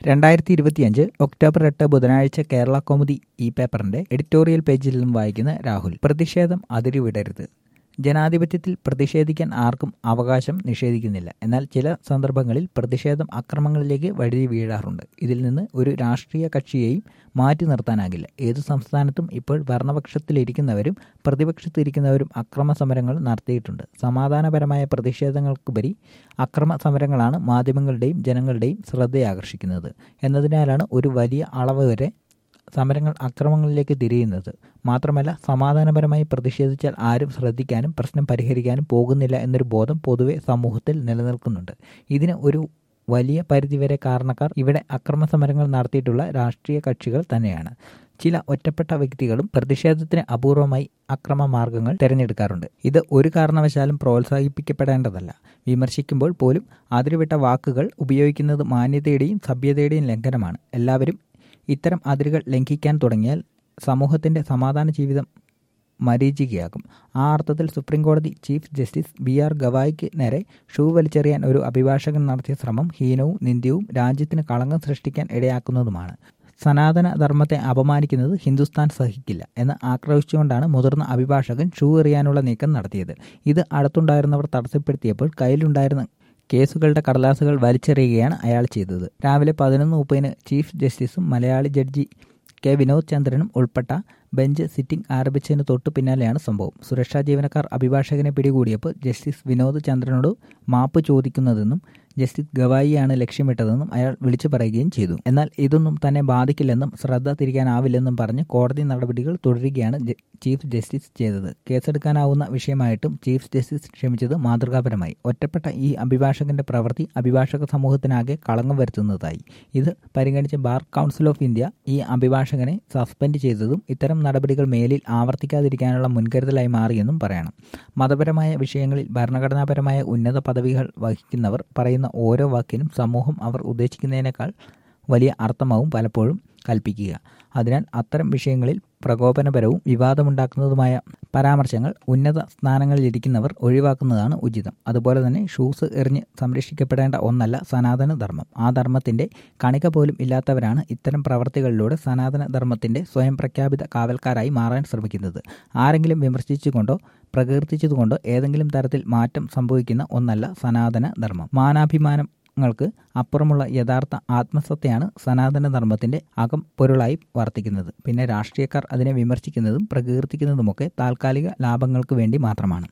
രണ്ടായിരത്തി ഇരുപത്തിയഞ്ച് ഒക്ടോബർ എട്ട് ബുധനാഴ്ച കേരള കൗമുദി ഈ പേപ്പറിന്റെ എഡിറ്റോറിയൽ പേജിൽ നിന്നും വായിക്കുന്ന രാഹുൽ പ്രതിഷേധം അതിരുവിടരുത് ജനാധിപത്യത്തിൽ പ്രതിഷേധിക്കാൻ ആർക്കും അവകാശം നിഷേധിക്കുന്നില്ല എന്നാൽ ചില സന്ദർഭങ്ങളിൽ പ്രതിഷേധം അക്രമങ്ങളിലേക്ക് വഴുതി വീഴാറുണ്ട് ഇതിൽ നിന്ന് ഒരു രാഷ്ട്രീയ കക്ഷിയെയും മാറ്റി നിർത്താനാകില്ല ഏതു സംസ്ഥാനത്തും ഇപ്പോൾ ഭരണപക്ഷത്തിലിരിക്കുന്നവരും പ്രതിപക്ഷത്തിരിക്കുന്നവരും അക്രമ സമരങ്ങൾ നടത്തിയിട്ടുണ്ട് സമാധാനപരമായ പ്രതിഷേധങ്ങൾക്കുപരി അക്രമ സമരങ്ങളാണ് മാധ്യമങ്ങളുടെയും ജനങ്ങളുടെയും ശ്രദ്ധയാകർഷിക്കുന്നത് എന്നതിനാലാണ് ഒരു വലിയ അളവ് വരെ സമരങ്ങൾ അക്രമങ്ങളിലേക്ക് തിരിയുന്നത് മാത്രമല്ല സമാധാനപരമായി പ്രതിഷേധിച്ചാൽ ആരും ശ്രദ്ധിക്കാനും പ്രശ്നം പരിഹരിക്കാനും പോകുന്നില്ല എന്നൊരു ബോധം പൊതുവെ സമൂഹത്തിൽ നിലനിൽക്കുന്നുണ്ട് ഇതിന് ഒരു വലിയ പരിധിവരെ കാരണക്കാർ ഇവിടെ അക്രമ സമരങ്ങൾ നടത്തിയിട്ടുള്ള രാഷ്ട്രീയ കക്ഷികൾ തന്നെയാണ് ചില ഒറ്റപ്പെട്ട വ്യക്തികളും പ്രതിഷേധത്തിന് അപൂർവമായി അക്രമ മാർഗങ്ങൾ തിരഞ്ഞെടുക്കാറുണ്ട് ഇത് ഒരു കാരണവശാലും പ്രോത്സാഹിപ്പിക്കപ്പെടേണ്ടതല്ല വിമർശിക്കുമ്പോൾ പോലും അതിരുവിട്ട വാക്കുകൾ ഉപയോഗിക്കുന്നത് മാന്യതയുടെയും സഭ്യതയുടെയും ലംഘനമാണ് എല്ലാവരും ഇത്തരം അതിരുകൾ ലംഘിക്കാൻ തുടങ്ങിയാൽ സമൂഹത്തിന്റെ സമാധാന ജീവിതം മരീചികയാകും ആ അർത്ഥത്തിൽ സുപ്രീം കോടതി ചീഫ് ജസ്റ്റിസ് ബി ആർ ഗവായിക്ക് നേരെ ഷൂ വലിച്ചെറിയാൻ ഒരു അഭിഭാഷകൻ നടത്തിയ ശ്രമം ഹീനവും നിന്ദ്യവും രാജ്യത്തിന് കളങ്കം സൃഷ്ടിക്കാൻ ഇടയാക്കുന്നതുമാണ് സനാതന ധർമ്മത്തെ അപമാനിക്കുന്നത് ഹിന്ദുസ്ഥാൻ സഹിക്കില്ല എന്ന് ആക്രോശിച്ചുകൊണ്ടാണ് മുതിർന്ന അഭിഭാഷകൻ ഷൂ എറിയാനുള്ള നീക്കം നടത്തിയത് ഇത് അടുത്തുണ്ടായിരുന്നവർ തടസ്സപ്പെടുത്തിയപ്പോൾ കയ്യിലുണ്ടായിരുന്ന കേസുകളുടെ കടലാസുകൾ വലിച്ചെറിയുകയാണ് അയാൾ ചെയ്തത് രാവിലെ പതിനൊന്ന് മുപ്പതിന് ചീഫ് ജസ്റ്റിസും മലയാളി ജഡ്ജി കെ വിനോദ് ചന്ദ്രനും ഉൾപ്പെട്ട ബെഞ്ച് സിറ്റിംഗ് ആരംഭിച്ചതിന് തൊട്ടു പിന്നാലെയാണ് സംഭവം സുരക്ഷാ ജീവനക്കാർ അഭിഭാഷകനെ പിടികൂടിയപ്പോൾ ജസ്റ്റിസ് വിനോദ് ചന്ദ്രനോട് മാപ്പ് ചോദിക്കുന്നതെന്നും ജസ്റ്റിസ് ഗവായിയാണ് ലക്ഷ്യമിട്ടതെന്നും അയാൾ വിളിച്ചു പറയുകയും ചെയ്തു എന്നാൽ ഇതൊന്നും തന്നെ ബാധിക്കില്ലെന്നും ശ്രദ്ധ തിരിക്കാനാവില്ലെന്നും പറഞ്ഞ് കോടതി നടപടികൾ തുടരുകയാണ് ചീഫ് ജസ്റ്റിസ് ചെയ്തത് കേസെടുക്കാനാവുന്ന വിഷയമായിട്ടും ചീഫ് ജസ്റ്റിസ് ക്ഷമിച്ചത് മാതൃകാപരമായി ഒറ്റപ്പെട്ട ഈ അഭിഭാഷകന്റെ പ്രവൃത്തി അഭിഭാഷക സമൂഹത്തിനാകെ കളങ്കം വരുത്തുന്നതായി ഇത് പരിഗണിച്ച ബാർ കൗൺസിൽ ഓഫ് ഇന്ത്യ ഈ അഭിഭാഷകനെ സസ്പെൻഡ് ചെയ്തതും ഇത്തരം നടപടികൾ മേലിൽ ആവർത്തിക്കാതിരിക്കാനുള്ള മുൻകരുതലായി മാറിയെന്നും പറയണം മതപരമായ വിഷയങ്ങളിൽ ഭരണഘടനാപരമായ ഉന്നത പദവികൾ വഹിക്കുന്നവർ പറയുന്ന ഓരോ വാക്കിനും സമൂഹം അവർ ഉദ്ദേശിക്കുന്നതിനേക്കാൾ വലിയ അർത്ഥമാവും പലപ്പോഴും കൽപ്പിക്കുക അതിനാൽ അത്തരം വിഷയങ്ങളിൽ പ്രകോപനപരവും വിവാദമുണ്ടാക്കുന്നതുമായ പരാമർശങ്ങൾ ഉന്നത സ്ഥാനങ്ങളിലിരിക്കുന്നവർ ഒഴിവാക്കുന്നതാണ് ഉചിതം അതുപോലെ തന്നെ ഷൂസ് എറിഞ്ഞ് സംരക്ഷിക്കപ്പെടേണ്ട ഒന്നല്ല സനാതന ധർമ്മം ആ ധർമ്മത്തിന്റെ കണിക പോലും ഇല്ലാത്തവരാണ് ഇത്തരം പ്രവർത്തികളിലൂടെ സനാതന ധർമ്മത്തിന്റെ സ്വയം പ്രഖ്യാപിത കാവൽക്കാരായി മാറാൻ ശ്രമിക്കുന്നത് ആരെങ്കിലും വിമർശിച്ചുകൊണ്ടോ പ്രകീർത്തിച്ചതുകൊണ്ടോ ഏതെങ്കിലും തരത്തിൽ മാറ്റം സംഭവിക്കുന്ന ഒന്നല്ല സനാതന ധർമ്മം മാനാഭിമാനം ങ്ങൾക്ക് അപ്പുറമുള്ള യഥാർത്ഥ ആത്മസത്തയാണ് സനാതന ധർമ്മത്തിന്റെ അകം പൊരുളായി വർത്തിക്കുന്നത് പിന്നെ രാഷ്ട്രീയക്കാർ അതിനെ വിമർശിക്കുന്നതും പ്രകീർത്തിക്കുന്നതുമൊക്കെ താൽക്കാലിക ലാഭങ്ങൾക്ക് വേണ്ടി മാത്രമാണ്